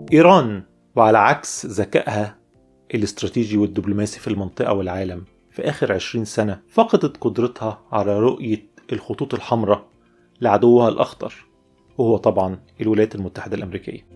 إيران وعلى عكس ذكائها الاستراتيجي والدبلوماسي في المنطقة والعالم في آخر عشرين سنة فقدت قدرتها على رؤية الخطوط الحمراء لعدوها الأخطر وهو طبعا الولايات المتحدة الأمريكية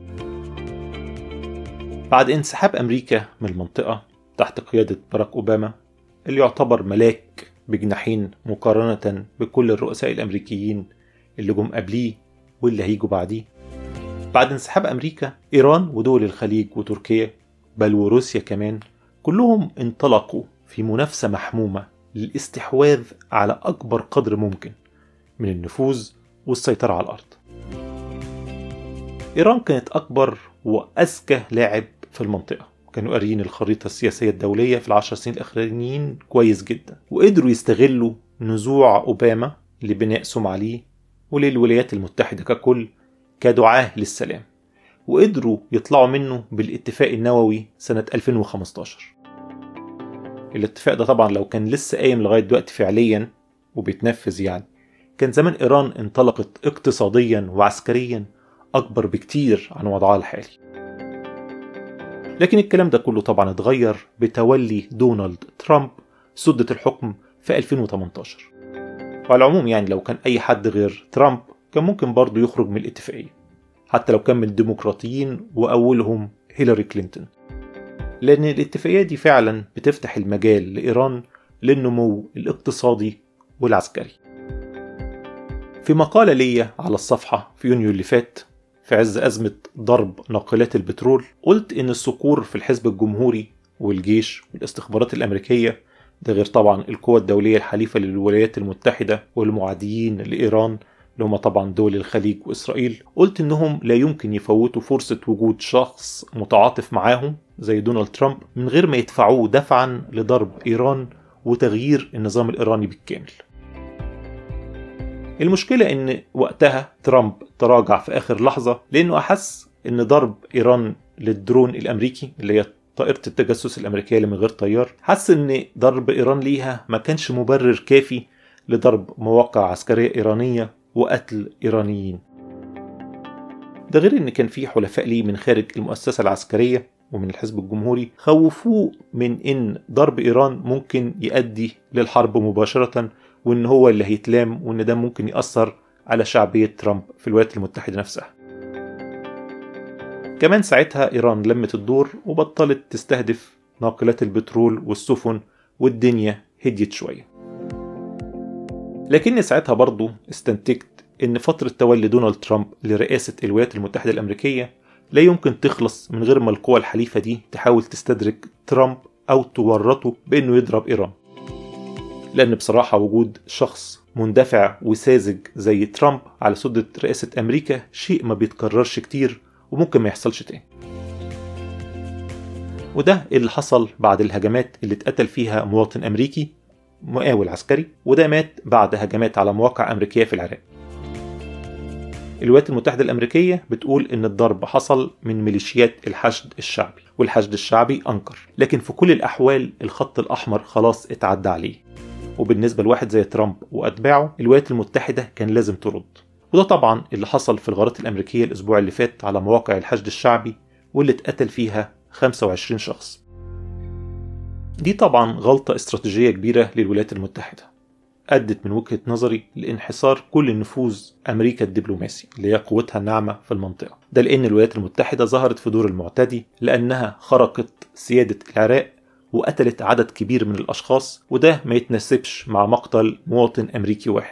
بعد انسحاب أمريكا من المنطقة تحت قيادة باراك أوباما اللي يعتبر ملاك بجناحين مقارنة بكل الرؤساء الأمريكيين اللي جم قبليه واللي هيجوا بعديه بعد انسحاب أمريكا إيران ودول الخليج وتركيا بل وروسيا كمان كلهم انطلقوا في منافسة محمومة للاستحواذ على أكبر قدر ممكن من النفوذ والسيطرة على الأرض إيران كانت أكبر وأذكى لاعب في المنطقة كانوا قاريين الخريطة السياسية الدولية في العشر سنين الأخرانيين كويس جدا وقدروا يستغلوا نزوع أوباما لبناء سمعة ليه وللولايات المتحدة ككل كدعاة للسلام وقدروا يطلعوا منه بالاتفاق النووي سنة 2015 الاتفاق ده طبعا لو كان لسه قايم لغاية دلوقتي فعليا وبيتنفذ يعني كان زمان إيران انطلقت اقتصاديا وعسكريا أكبر بكتير عن وضعها الحالي لكن الكلام ده كله طبعا اتغير بتولي دونالد ترامب سدة الحكم في 2018 وعلى العموم يعني لو كان أي حد غير ترامب كان ممكن برضه يخرج من الاتفاقية حتى لو كان من الديمقراطيين وأولهم هيلاري كلينتون لأن الاتفاقية دي فعلا بتفتح المجال لإيران للنمو الاقتصادي والعسكري في مقالة ليا على الصفحة في يونيو اللي فات في عز أزمة ضرب ناقلات البترول قلت إن الصقور في الحزب الجمهوري والجيش والاستخبارات الأمريكية ده غير طبعا القوى الدولية الحليفة للولايات المتحدة والمعاديين لإيران اللي هم طبعا دول الخليج وإسرائيل قلت إنهم لا يمكن يفوتوا فرصة وجود شخص متعاطف معاهم زي دونالد ترامب من غير ما يدفعوه دفعا لضرب إيران وتغيير النظام الإيراني بالكامل المشكلة إن وقتها ترامب تراجع في آخر لحظة لأنه أحس إن ضرب إيران للدرون الأمريكي اللي هي طائرة التجسس الأمريكية اللي من غير طيار حس إن ضرب إيران ليها ما كانش مبرر كافي لضرب مواقع عسكرية إيرانية وقتل إيرانيين ده غير إن كان في حلفاء ليه من خارج المؤسسة العسكرية ومن الحزب الجمهوري خوفوه من إن ضرب إيران ممكن يؤدي للحرب مباشرة وإن هو اللي هيتلام وإن ده ممكن يأثر على شعبية ترامب في الولايات المتحدة نفسها كمان ساعتها إيران لمت الدور وبطلت تستهدف ناقلات البترول والسفن والدنيا هديت شوية لكن ساعتها برضو استنتجت إن فترة تولي دونالد ترامب لرئاسة الولايات المتحدة الأمريكية لا يمكن تخلص من غير ما القوى الحليفة دي تحاول تستدرك ترامب أو تورطه بإنه يضرب إيران لأن بصراحة وجود شخص مندفع وساذج زي ترامب على سدة رئاسة أمريكا شيء ما بيتكررش كتير وممكن ما يحصلش تاني وده اللي حصل بعد الهجمات اللي اتقتل فيها مواطن أمريكي مقاول عسكري وده مات بعد هجمات على مواقع أمريكية في العراق الولايات المتحدة الأمريكية بتقول إن الضرب حصل من ميليشيات الحشد الشعبي والحشد الشعبي أنكر لكن في كل الأحوال الخط الأحمر خلاص اتعدى عليه وبالنسبة لواحد زي ترامب وأتباعه الولايات المتحدة كان لازم ترد وده طبعا اللي حصل في الغارات الأمريكية الأسبوع اللي فات على مواقع الحشد الشعبي واللي اتقتل فيها 25 شخص دي طبعا غلطة استراتيجية كبيرة للولايات المتحدة أدت من وجهة نظري لانحصار كل نفوذ أمريكا الدبلوماسي اللي هي قوتها الناعمة في المنطقة ده لأن الولايات المتحدة ظهرت في دور المعتدي لأنها خرقت سيادة العراق وقتلت عدد كبير من الأشخاص وده ما يتناسبش مع مقتل مواطن أمريكي واحد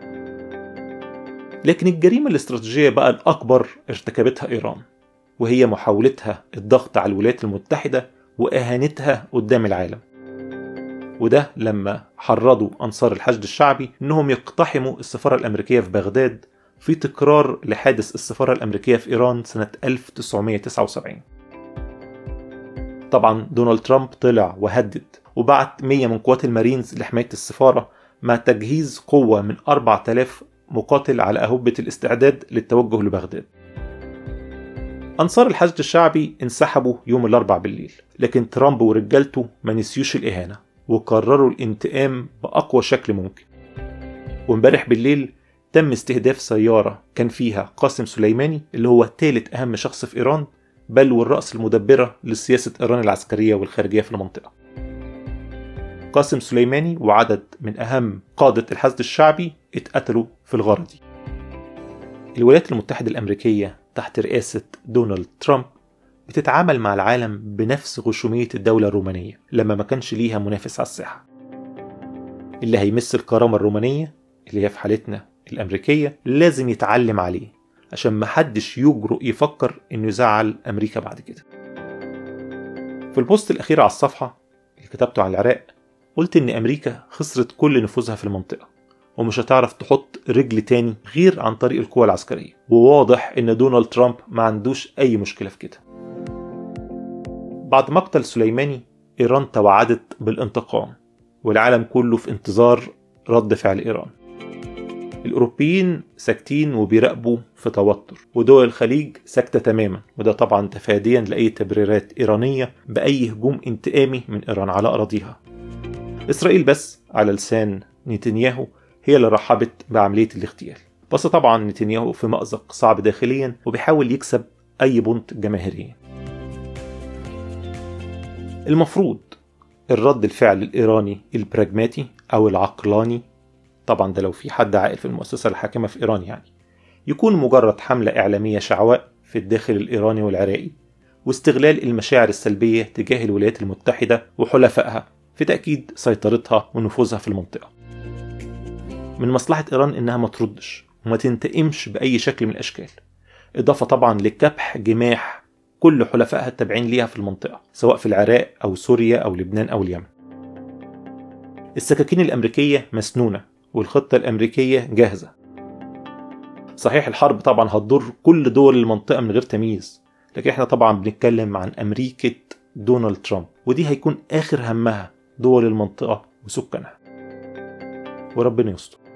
لكن الجريمة الاستراتيجية بقى الأكبر ارتكبتها إيران وهي محاولتها الضغط على الولايات المتحدة وإهانتها قدام العالم وده لما حرضوا أنصار الحشد الشعبي إنهم يقتحموا السفارة الأمريكية في بغداد في تكرار لحادث السفارة الأمريكية في إيران سنة 1979 طبعا دونالد ترامب طلع وهدد وبعت 100 من قوات المارينز لحماية السفارة مع تجهيز قوة من 4000 مقاتل على أهبة الاستعداد للتوجه لبغداد أنصار الحشد الشعبي انسحبوا يوم الأربع بالليل لكن ترامب ورجالته ما نسيوش الإهانة وقرروا الانتقام بأقوى شكل ممكن وامبارح بالليل تم استهداف سيارة كان فيها قاسم سليماني اللي هو ثالث أهم شخص في إيران بل والرأس المدبرة لسياسة إيران العسكرية والخارجية في المنطقة قاسم سليماني وعدد من أهم قادة الحشد الشعبي اتقتلوا في الغارة دي الولايات المتحدة الأمريكية تحت رئاسة دونالد ترامب بتتعامل مع العالم بنفس غشومية الدولة الرومانية لما ما كانش ليها منافس على الساحة اللي هيمس الكرامة الرومانية اللي هي في حالتنا الأمريكية لازم يتعلم عليه عشان محدش يجرؤ يفكر إنه يزعل أمريكا بعد كده في البوست الأخير على الصفحة اللي كتبته عن العراق قلت إن أمريكا خسرت كل نفوذها في المنطقة ومش هتعرف تحط رجل تاني غير عن طريق القوى العسكرية وواضح إن دونالد ترامب ما عندوش أي مشكلة في كده بعد مقتل سليماني إيران توعدت بالانتقام والعالم كله في انتظار رد فعل إيران الأوروبيين ساكتين وبيراقبوا في توتر ودول الخليج ساكتة تماما وده طبعا تفاديا لأي تبريرات إيرانية بأي هجوم انتقامي من إيران على أراضيها إسرائيل بس على لسان نتنياهو هي اللي رحبت بعملية الاغتيال بس طبعا نتنياهو في مأزق صعب داخليا وبيحاول يكسب أي بونت جماهيريا المفروض الرد الفعل الإيراني البراجماتي أو العقلاني طبعا ده لو في حد عاقل في المؤسسة الحاكمة في إيران يعني يكون مجرد حملة إعلامية شعواء في الداخل الإيراني والعراقي واستغلال المشاعر السلبية تجاه الولايات المتحدة وحلفائها في تأكيد سيطرتها ونفوذها في المنطقة من مصلحة إيران إنها ما تردش وما تنتقمش بأي شكل من الأشكال إضافة طبعا لكبح جماح كل حلفائها التابعين ليها في المنطقة سواء في العراق أو سوريا أو لبنان أو اليمن السكاكين الأمريكية مسنونة والخطة الأمريكية جاهزة صحيح الحرب طبعا هتضر كل دول المنطقة من غير تمييز لكن احنا طبعا بنتكلم عن أمريكا دونالد ترامب ودي هيكون آخر همها دول المنطقة وسكانها وربنا يستر